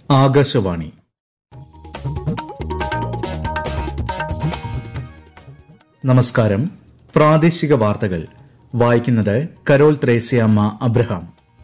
ആകാശവാണി നമസ്കാരം പ്രാദേശിക വാർത്തകൾ വായിക്കുന്നത് കരോൾ ത്രേസ്യാമ്മ അബ്രഹാം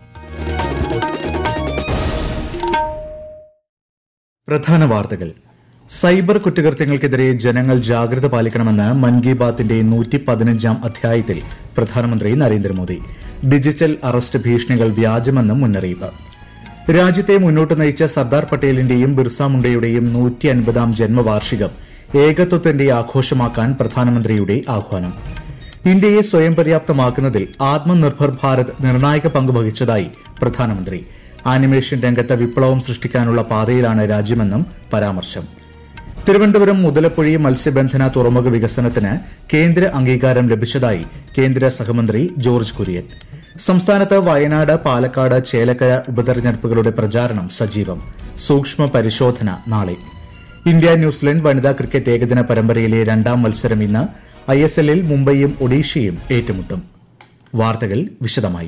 പ്രധാന വാർത്തകൾ സൈബർ കുറ്റകൃത്യങ്ങൾക്കെതിരെ ജനങ്ങൾ ജാഗ്രത പാലിക്കണമെന്ന് മൻ കി ബാത്തിന്റെ നൂറ്റി പതിനഞ്ചാം അധ്യായത്തിൽ പ്രധാനമന്ത്രി നരേന്ദ്രമോദി ഡിജിറ്റൽ അറസ്റ്റ് ഭീഷണികൾ വ്യാജമെന്നും മുന്നറിയിപ്പ് രാജ്യത്തെ മുന്നോട്ട് നയിച്ച സർദാർ പട്ടേലിന്റെയും ബിർസ മുണ്ടയുടെയും നൂറ്റി അൻപതാം ജന്മവാർഷികം ഏകത്വത്തിന്റെ ആഘോഷമാക്കാൻ പ്രധാനമന്ത്രിയുടെ ആഹ്വാനം ഇന്ത്യയെ സ്വയം പര്യാപ്തമാക്കുന്നതിൽ ആത്മനിർഭർ ഭാരത് നിർണായക പങ്ക് വഹിച്ചതായി പ്രധാനമന്ത്രി ആനിമേഷൻ രംഗത്ത് വിപ്ലവം സൃഷ്ടിക്കാനുള്ള പാതയിലാണ് രാജ്യമെന്നും പരാമർശം തിരുവനന്തപുരം മുതലപ്പുഴി മത്സ്യബന്ധന തുറമുഖ വികസനത്തിന് കേന്ദ്ര അംഗീകാരം ലഭിച്ചതായി കേന്ദ്ര സഹമന്ത്രി ജോർജ് കുര്യൻ സംസ്ഥാനത്ത് വയനാട് പാലക്കാട് ചേലക്കര ഉപതെരഞ്ഞെടുപ്പുകളുടെ പ്രചാരണം സജീവം സൂക്ഷ്മ പരിശോധന നാളെ ഇന്ത്യ ന്യൂസിലൻഡ് വനിതാ ക്രിക്കറ്റ് ഏകദിന പരമ്പരയിലെ രണ്ടാം മത്സരം ഇന്ന് ഐ എസ് എല്ലിൽ മുംബൈയും ഒഡീഷയും ഏറ്റുമുട്ടും വാർത്തകൾ വിശദമായി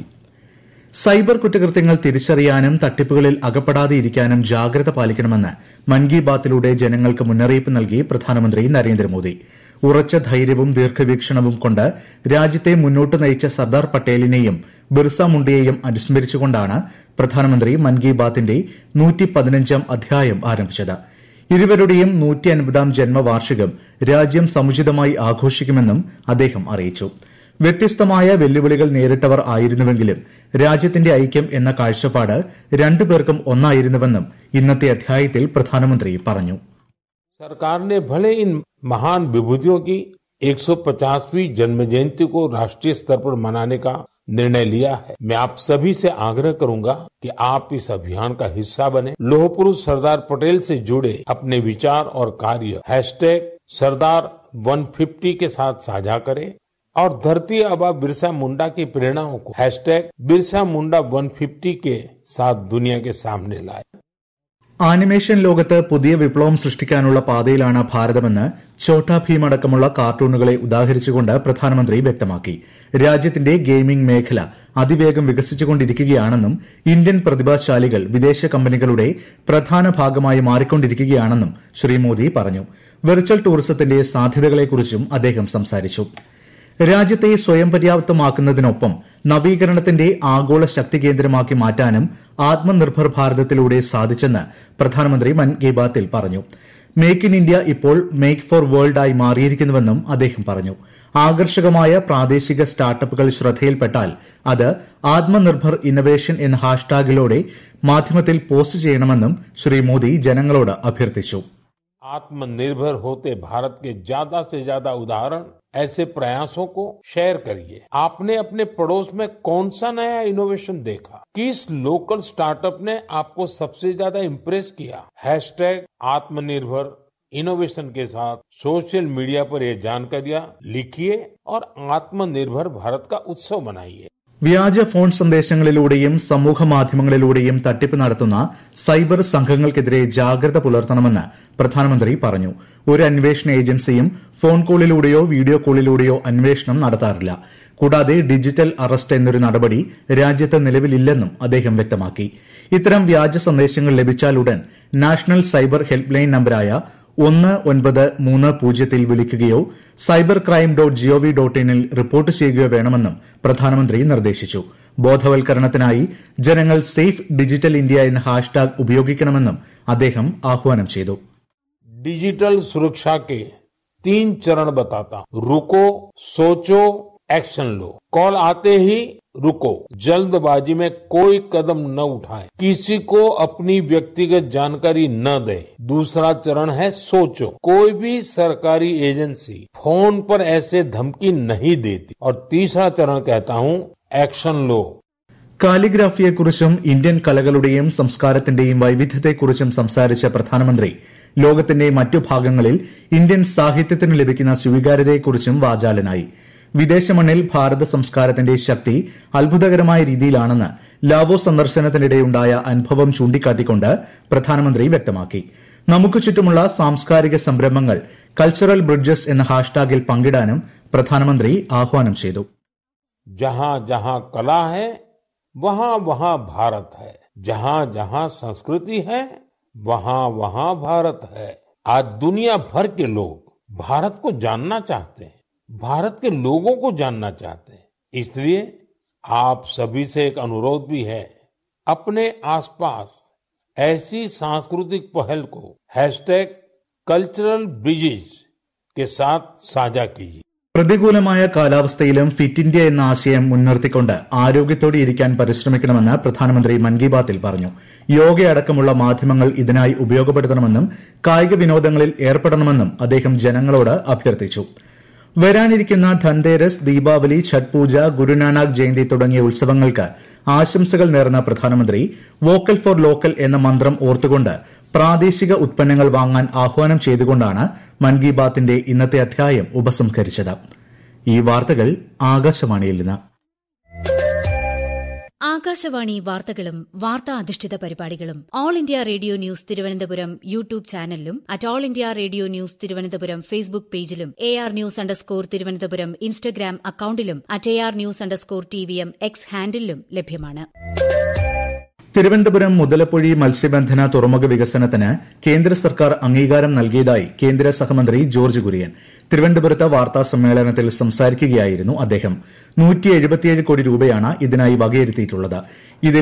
സൈബർ കുറ്റകൃത്യങ്ങൾ തിരിച്ചറിയാനും തട്ടിപ്പുകളിൽ അകപ്പെടാതെയിരിക്കാനും ജാഗ്രത പാലിക്കണമെന്ന് മൻ കി ബാത്തിലൂടെ ജനങ്ങൾക്ക് മുന്നറിയിപ്പ് നൽകി പ്രധാനമന്ത്രി നരേന്ദ്രമോദി ഉറച്ച ധൈര്യവും ദീർഘവീക്ഷണവും കൊണ്ട് രാജ്യത്തെ മുന്നോട്ട് നയിച്ച സർദാർ പട്ടേലിനെയും ബിർസ മുണ്ടയെയും അനുസ്മരിച്ചുകൊണ്ടാണ് പ്രധാനമന്ത്രി മൻ കി ബാത്തിന്റെ നൂറ്റി പതിനഞ്ചാം അധ്യായം ആരംഭിച്ചത് ഇരുവരുടെയും നൂറ്റി അൻപതാം ജന്മവാർഷികം രാജ്യം സമുചിതമായി ആഘോഷിക്കുമെന്നും അദ്ദേഹം അറിയിച്ചു വ്യത്യസ്തമായ വെല്ലുവിളികൾ നേരിട്ടവർ ആയിരുന്നുവെങ്കിലും രാജ്യത്തിന്റെ ഐക്യം എന്ന കാഴ്ചപ്പാട് രണ്ടുപേർക്കും ഒന്നായിരുന്നുവെന്നും ഇന്നത്തെ അധ്യായത്തിൽ പ്രധാനമന്ത്രി പറഞ്ഞു सरकार ने भले इन महान विभूतियों की 150वीं जन्म जयंती को राष्ट्रीय स्तर पर मनाने का निर्णय लिया है मैं आप सभी से आग्रह करूंगा कि आप इस अभियान का हिस्सा बने लोह पुरुष सरदार पटेल से जुड़े अपने विचार और कार्य हैशटैग सरदार 150 के साथ साझा करें और धरती आबा बिरसा मुंडा की प्रेरणाओं को हैशटैग बिरसा मुंडा 150 के साथ दुनिया के सामने लाए ആനിമേഷൻ ലോകത്ത് പുതിയ വിപ്ലവം സൃഷ്ടിക്കാനുള്ള പാതയിലാണ് ഭാരതമെന്ന് ഛോട്ടാ ഭീം അടക്കമുള്ള കാർട്ടൂണുകളെ ഉദാഹരിച്ചുകൊണ്ട് പ്രധാനമന്ത്രി വ്യക്തമാക്കി രാജ്യത്തിന്റെ ഗെയിമിംഗ് മേഖല അതിവേഗം വികസിച്ചുകൊണ്ടിരിക്കുകയാണെന്നും ഇന്ത്യൻ പ്രതിഭാശാലികൾ വിദേശ കമ്പനികളുടെ പ്രധാന ഭാഗമായി മാറിക്കൊണ്ടിരിക്കുകയാണെന്നും ശ്രീ മോദി പറഞ്ഞു വെർച്വൽ ടൂറിസത്തിന്റെ സാധ്യതകളെക്കുറിച്ചും അദ്ദേഹം സംസാരിച്ചു രാജ്യത്തെ സ്വയം പര്യാപ്തമാക്കുന്നതിനൊപ്പം നവീകരണത്തിന്റെ ആഗോള ശക്തി കേന്ദ്രമാക്കി മാറ്റാനും ആത്മനിർഭർ ഭാരതത്തിലൂടെ സാധിച്ചെന്ന് പ്രധാനമന്ത്രി മൻ കി ബാത്തിൽ പറഞ്ഞു മേക്ക് ഇൻ ഇന്ത്യ ഇപ്പോൾ മേക്ക് ഫോർ വേൾഡ് ആയി മാറിയിരിക്കുന്നുവെന്നും അദ്ദേഹം പറഞ്ഞു ആകർഷകമായ പ്രാദേശിക സ്റ്റാർട്ടപ്പുകൾ ശ്രദ്ധയിൽപ്പെട്ടാൽ അത് ആത്മനിർഭർ ഇന്നവേഷൻ എന്ന ഹാഷ്ടാഗിലൂടെ മാധ്യമത്തിൽ പോസ്റ്റ് ചെയ്യണമെന്നും ശ്രീ മോദി ജനങ്ങളോട് അഭ്യർത്ഥിച്ചു आत्मनिर्भर होते भारत के ज्यादा से ज्यादा उदाहरण ऐसे प्रयासों को शेयर करिए आपने अपने पड़ोस में कौन सा नया इनोवेशन देखा किस लोकल स्टार्टअप ने आपको सबसे ज्यादा इम्प्रेस किया हैशटैग आत्मनिर्भर इनोवेशन के साथ सोशल मीडिया पर ये जानकारियां लिखिए और आत्मनिर्भर भारत का उत्सव मनाइए വ്യാജ ഫോൺ സന്ദേശങ്ങളിലൂടെയും സമൂഹ മാധ്യമങ്ങളിലൂടെയും തട്ടിപ്പ് നടത്തുന്ന സൈബർ സംഘങ്ങൾക്കെതിരെ ജാഗ്രത പുലർത്തണമെന്ന് പ്രധാനമന്ത്രി പറഞ്ഞു ഒരു അന്വേഷണ ഏജൻസിയും ഫോൺ കോളിലൂടെയോ വീഡിയോ കോളിലൂടെയോ അന്വേഷണം നടത്താറില്ല കൂടാതെ ഡിജിറ്റൽ അറസ്റ്റ് എന്നൊരു നടപടി രാജ്യത്ത് നിലവിലില്ലെന്നും അദ്ദേഹം വ്യക്തമാക്കി ഇത്തരം വ്യാജ സന്ദേശങ്ങൾ ലഭിച്ചാലുടൻ നാഷണൽ സൈബർ ഹെൽപ്പ് ലൈൻ നമ്പരായ ഒന്ന് ഒൻപത് മൂന്ന് പൂജ്യത്തിൽ വിളിക്കുകയോ cyber crime dot G O V dot ഇനിൽ റിപ്പോർട്ട് ചെയ്യുകയോ വേണമെന്നും പ്രധാനമന്ത്രി നിർദ്ദേശിച്ചു ബോധവൽക്കരണത്തിനായി ജനങ്ങൾ സേഫ് ഡിജിറ്റൽ ഇന്ത്യ എന്ന ഹാഷ്ടാഗ് ഉപയോഗിക്കണമെന്നും അദ്ദേഹം ആഹ്വാനം ചെയ്തു डिजिटल सुरक्षा के तीन चरण बताता हूं रुको सोचो एक्शन लो कॉल आते ही रुको जल्दबाजी में कोई कदम न उठाए किसी को अपनी व्यक्तिगत जानकारी न दे दूसरा चरण है सोचो कोई भी सरकारी एजेंसी फोन पर ऐसे धमकी नहीं देती और तीसरा चरण कहता हूं एक्शन लो കാലിഗ്രാഫിയെക്കുറിച്ചും ഇന്ത്യൻ കലകളുടെയും സംസ്കാരത്തിന്റെയും വൈവിധ്യത്തെക്കുറിച്ചും സംസാരിച്ച പ്രധാനമന്ത്രി ലോകത്തിന്റെ മറ്റു ഭാഗങ്ങളിൽ ഇന്ത്യൻ സാഹിത്യത്തിന് ലഭിക്കുന്ന സ്വീകാര്യതയെക്കുറിച്ചും വാചാലനായി വിദേശമണ്ണിൽ ഭാരത സംസ്കാരത്തിന്റെ ശക്തി അത്ഭുതകരമായ രീതിയിലാണെന്ന് ലാവോ സന്ദർശനത്തിനിടെയുണ്ടായ അനുഭവം ചൂണ്ടിക്കാട്ടിക്കൊണ്ട് പ്രധാനമന്ത്രി വ്യക്തമാക്കി നമുക്ക് ചുറ്റുമുള്ള സാംസ്കാരിക സംരംഭങ്ങൾ കൾച്ചറൽ ബ്രിഡ്ജസ് എന്ന ഹാഷ്ടാഗിൽ പങ്കിടാനും പ്രധാനമന്ത്രി ആഹ്വാനം ചെയ്തു जहां जहां कला है वहां वहां भारत है जहां जहां संस्कृति है वहाँ वहाँ भारत है आज दुनिया भर के लोग भारत को जानना चाहते हैं भारत के लोगों को जानना चाहते हैं इसलिए आप सभी से एक अनुरोध भी है अपने आसपास ऐसी सांस्कृतिक पहल को हैशटैग कल्चरल ब्रिजेज के साथ साझा कीजिए പ്രതികൂലമായ കാലാവസ്ഥയിലും ഫിറ്റ് ഇന്ത്യ എന്ന ആശയം മുൻനിർത്തിക്കൊണ്ട് ആരോഗ്യത്തോടെ ഇരിക്കാൻ പരിശ്രമിക്കണമെന്ന് പ്രധാനമന്ത്രി മൻ കി ബാത്തിൽ പറഞ്ഞു യോഗയടക്കമുള്ള മാധ്യമങ്ങൾ ഇതിനായി ഉപയോഗപ്പെടുത്തണമെന്നും കായിക വിനോദങ്ങളിൽ ഏർപ്പെടണമെന്നും അദ്ദേഹം ജനങ്ങളോട് അഭ്യർത്ഥിച്ചു വരാനിരിക്കുന്ന ധൻതേരസ് ദീപാവലി ഛഠ് പൂജ ഗുരുനാനാക്ക് ജയന്തി തുടങ്ങിയ ഉത്സവങ്ങൾക്ക് ആശംസകൾ നേർന്ന പ്രധാനമന്ത്രി വോക്കൽ ഫോർ ലോക്കൽ എന്ന മന്ത്രം ഓർത്തുകൊണ്ട് പ്രാദേശിക ഉത്പന്നങ്ങൾ വാങ്ങാൻ ആഹ്വാനം ചെയ്തുകൊണ്ടാണ് മൻ കി ബാത്തിന്റെ ഇന്നത്തെ അധ്യായം ഉപസംഹരിച്ചത് ഈ വാർത്തകൾ ആകാശവാണിയിൽ നിന്ന് ആകാശവാണി വാർത്തകളും വാർത്താ അധിഷ്ഠിത പരിപാടികളും all India radio news Thiruvananthapuram YouTube ചാനലിലും at all India radio news Thiruvananthapuram Facebook പേജിലും A R news underscore Thiruvananthapuram Instagram അക്കൌണ്ടിലും at A R news underscore T V M X ഹാൻഡിലും ലഭ്യമാണ് തിരുവനന്തപുരം മുതലപ്പൊഴി മത്സ്യബന്ധന തുറമുഖ വികസനത്തിന് കേന്ദ്ര സർക്കാർ അംഗീകാരം നൽകിയതായി കേന്ദ്ര സഹമന്ത്രി ജോർജ് കുര്യൻ തിരുവനന്തപുരത്ത് വാർത്താ സമ്മേളനത്തിൽ സംസാരിക്കുകയായിരുന്നു അദ്ദേഹം കോടി രൂപയാണ് ഇതിനായി വകയിരുത്തിയിട്ടുള്ളത് ഇതിൽ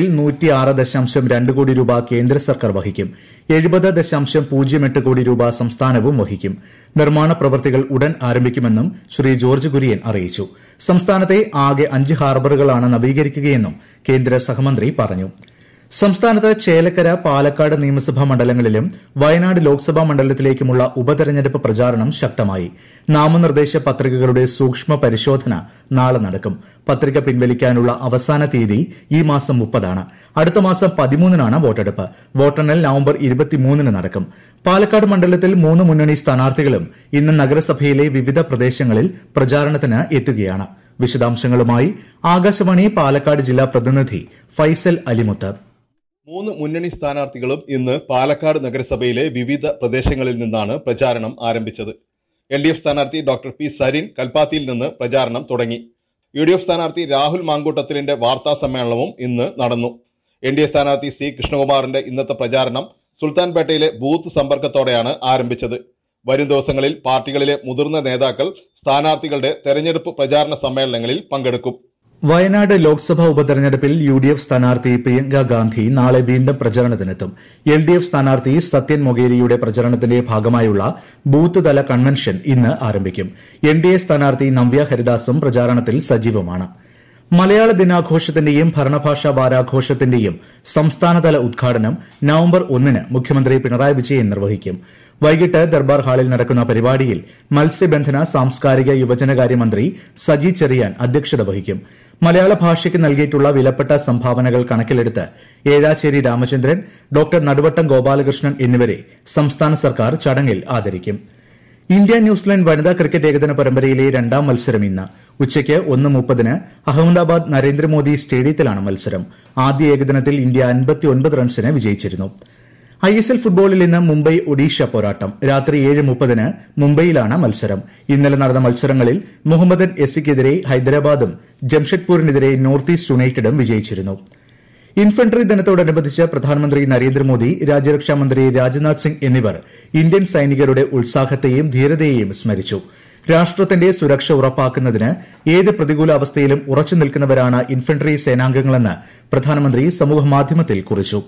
കോടി രൂപ കേന്ദ്ര സർക്കാർ വഹിക്കും എഴുപത് ദശാംശം പൂജ്യം എട്ട് കോടി രൂപ സംസ്ഥാനവും വഹിക്കും നിർമ്മാണ പ്രവൃത്തികൾ ഉടൻ ആരംഭിക്കുമെന്നും ശ്രീ ജോർജ് കുര്യൻ അറിയിച്ചു സംസ്ഥാനത്തെ ആകെ അഞ്ച് ഹാർബറുകളാണ് നവീകരിക്കുകയെന്നും കേന്ദ്ര സഹമന്ത്രി പറഞ്ഞു സംസ്ഥാനത്ത് ചേലക്കര പാലക്കാട് നിയമസഭാ മണ്ഡലങ്ങളിലും വയനാട് ലോക്സഭാ മണ്ഡലത്തിലേക്കുമുള്ള ഉപതെരഞ്ഞെടുപ്പ് പ്രചാരണം ശക്തമായി നാമനിർദ്ദേശ പത്രികകളുടെ സൂക്ഷ്മ പരിശോധന നാളെ നടക്കും പത്രിക പിൻവലിക്കാനുള്ള അവസാന തീയതി ഈ മാസം മുപ്പതാണ് അടുത്ത മാസം പതിമൂന്നിനാണ് വോട്ടെടുപ്പ് വോട്ടെണ്ണൽ നവംബർ ഇരുപത്തിമൂന്നിന് നടക്കും പാലക്കാട് മണ്ഡലത്തിൽ മൂന്ന് മുന്നണി സ്ഥാനാർത്ഥികളും ഇന്ന് നഗരസഭയിലെ വിവിധ പ്രദേശങ്ങളിൽ പ്രചാരണത്തിന് എത്തുകയാണ് വിശദാംശങ്ങളുമായി ആകാശവാണി പാലക്കാട് ജില്ലാ പ്രതിനിധി ഫൈസൽ അലിമുത്ത് മൂന്ന് മുന്നണി സ്ഥാനാർത്ഥികളും ഇന്ന് പാലക്കാട് നഗരസഭയിലെ വിവിധ പ്രദേശങ്ങളിൽ നിന്നാണ് പ്രചാരണം ആരംഭിച്ചത് എൽ ഡി എഫ് സ്ഥാനാർത്ഥി ഡോക്ടർ പി സരിൻ കൽപ്പാത്തിയിൽ നിന്ന് പ്രചാരണം തുടങ്ങി യു ഡി എഫ് സ്ഥാനാർത്ഥി രാഹുൽ മാങ്കൂട്ടത്തിലിന്റെ വാർത്താ സമ്മേളനവും ഇന്ന് നടന്നു എൻ ഡി എ സ്ഥാനാർത്ഥി സി കൃഷ്ണകുമാറിന്റെ ഇന്നത്തെ പ്രചാരണം സുൽത്താൻപേട്ടയിലെ ബൂത്ത് സമ്പർക്കത്തോടെയാണ് ആരംഭിച്ചത് വരും ദിവസങ്ങളിൽ പാർട്ടികളിലെ മുതിർന്ന നേതാക്കൾ സ്ഥാനാർത്ഥികളുടെ തെരഞ്ഞെടുപ്പ് പ്രചാരണ സമ്മേളനങ്ങളിൽ പങ്കെടുക്കും വയനാട് ലോക്സഭാ ഉപതെരഞ്ഞെടുപ്പിൽ യു ഡി എഫ് സ്ഥാനാർത്ഥി പ്രിയങ്ക ഗാന്ധി നാളെ വീണ്ടും പ്രചരണത്തിനെത്തും എൽ ഡി എഫ് സ്ഥാനാർത്ഥി സത്യൻ മൊഗേരിയുടെ പ്രചരണത്തിന്റെ ഭാഗമായുള്ള ബൂത്ത് തല കൺവെൻഷൻ ഇന്ന് ആരംഭിക്കും എൻ ഡി എ സ്ഥാനാർത്ഥി നവ്യ ഹരിദാസും പ്രചാരണത്തിൽ സജീവമാണ് മലയാള ദിനാഘോഷത്തിന്റെയും ഭരണഭാഷാ വാരാഘോഷത്തിന്റെയും സംസ്ഥാനതല ഉദ്ഘാടനം നവംബർ ഒന്നിന് മുഖ്യമന്ത്രി പിണറായി വിജയൻ നിർവഹിക്കും വൈകിട്ട് ദർബാർ ഹാളിൽ നടക്കുന്ന പരിപാടിയിൽ മത്സ്യബന്ധന സാംസ്കാരിക യുവജനകാര്യ മന്ത്രി സജി ചെറിയാൻ അധ്യക്ഷത വഹിക്കും മലയാള ഭാഷയ്ക്ക് നൽകിയിട്ടുള്ള വിലപ്പെട്ട സംഭാവനകൾ കണക്കിലെടുത്ത് ഏഴാച്ചേരി രാമചന്ദ്രൻ ഡോക്ടർ നടുവട്ടം ഗോപാലകൃഷ്ണൻ എന്നിവരെ സംസ്ഥാന സർക്കാർ ചടങ്ങിൽ ആദരിക്കും ഇന്ത്യ ന്യൂസിലാൻഡ് വനിതാ ക്രിക്കറ്റ് ഏകദിന പരമ്പരയിലെ രണ്ടാം മത്സരം ഇന്ന് ഉച്ചയ്ക്ക് ഒന്ന് മുപ്പതിന് അഹമ്മദാബാദ് നരേന്ദ്രമോദി സ്റ്റേഡിയത്തിലാണ് മത്സരം ആദ്യ ഏകദിനത്തിൽ ഇന്ത്യ അൻപത്തിയൊൻപത് റൺസിന് വിജയിച്ചിരുന്നു ഐ എസ് എൽ ഫുട്ബോളിൽ ഇന്ന് മുംബൈ ഒഡീഷ പോരാട്ടം രാത്രി ഏഴ് മുപ്പതിന് മുംബൈയിലാണ് മത്സരം ഇന്നലെ നടന്ന മത്സരങ്ങളിൽ മുഹമ്മദൻ എസ്സിക്കെതിരെ ഹൈദരാബാദും ജംഷഡ്പൂരിനെതിരെ നോർത്ത് ഈസ്റ്റ് യുണൈറ്റഡും വിജയിച്ചിരുന്നു ഇൻഫൻട്രി ദിനത്തോടനുബന്ധിച്ച് പ്രധാനമന്ത്രി നരേന്ദ്രമോദി രാജ്യരക്ഷാ മന്ത്രി രാജ്നാഥ് സിംഗ് എന്നിവർ ഇന്ത്യൻ സൈനികരുടെ ഉത്സാഹത്തെയും ധീരതയെയും സ്മരിച്ചു രാഷ്ട്രത്തിന്റെ സുരക്ഷ ഉറപ്പാക്കുന്നതിന് ഏത് പ്രതികൂല അവസ്ഥയിലും ഉറച്ചു നിൽക്കുന്നവരാണ് ഇൻഫൻട്രി സേനാംഗങ്ങളെന്ന് പ്രധാനമന്ത്രി സമൂഹമാധ്യമത്തിൽ കുറിച്ചു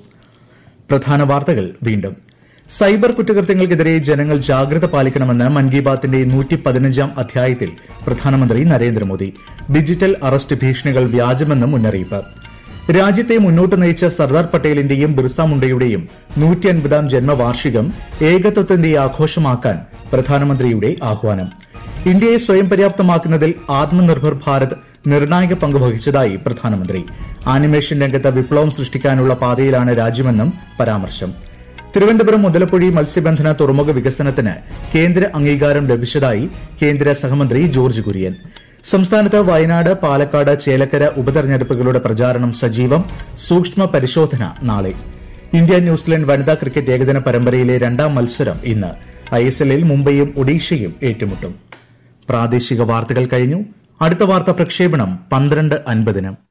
പ്രധാന വാർത്തകൾ വീണ്ടും സൈബർ കുറ്റകൃത്യങ്ങൾക്കെതിരെ ജനങ്ങൾ ജാഗ്രത പാലിക്കണമെന്ന് മൻ കി ബാത്തിന്റെ നൂറ്റി പതിനഞ്ചാം അധ്യായത്തിൽ പ്രധാനമന്ത്രി നരേന്ദ്രമോദി ഡിജിറ്റൽ അറസ്റ്റ് ഭീഷണികൾ വ്യാജമെന്ന് മുന്നറിയിപ്പ് രാജ്യത്തെ മുന്നോട്ട് നയിച്ച സർദാർ പട്ടേലിന്റെയും ബിർസ മുണ്ടയുടെയും നൂറ്റി അൻപതാം ജന്മവാർഷികം ഏകത്വത്തിന്റെ ആഘോഷമാക്കാൻ പ്രധാനമന്ത്രിയുടെ ആഹ്വാനം ഇന്ത്യയെ സ്വയം പര്യാപ്തമാക്കുന്നതിൽ ആത്മനിർഭർ ഭാരത് നിർണായക പങ്ക് വഹിച്ചതായി പ്രധാനമന്ത്രി ആനിമേഷൻ രംഗത്ത് വിപ്ലവം സൃഷ്ടിക്കാനുള്ള പാതയിലാണ് രാജ്യമെന്നും പരാമർശം തിരുവനന്തപുരം മുതലപ്പൊഴി മത്സ്യബന്ധന തുറമുഖ വികസനത്തിന് കേന്ദ്ര അംഗീകാരം ലഭിച്ചതായി കേന്ദ്ര സഹമന്ത്രി ജോർജ് കുര്യൻ സംസ്ഥാനത്ത് വയനാട് പാലക്കാട് ചേലക്കര ഉപതെരഞ്ഞെടുപ്പുകളുടെ പ്രചാരണം സജീവം സൂക്ഷ്മ പരിശോധന നാളെ ഇന്ത്യ ന്യൂസിലൻഡ് വനിതാ ക്രിക്കറ്റ് ഏകദിന പരമ്പരയിലെ രണ്ടാം മത്സരം ഇന്ന് ഐഎസ്എല്ലിൽ മുംബൈയും ഒഡീഷയും ഏറ്റുമുട്ടും പ്രാദേശിക വാർത്തകൾ കഴിഞ്ഞു അടുത്ത വാർത്ത പ്രക്ഷേപണം പന്ത്രണ്ട് അൻപതിന്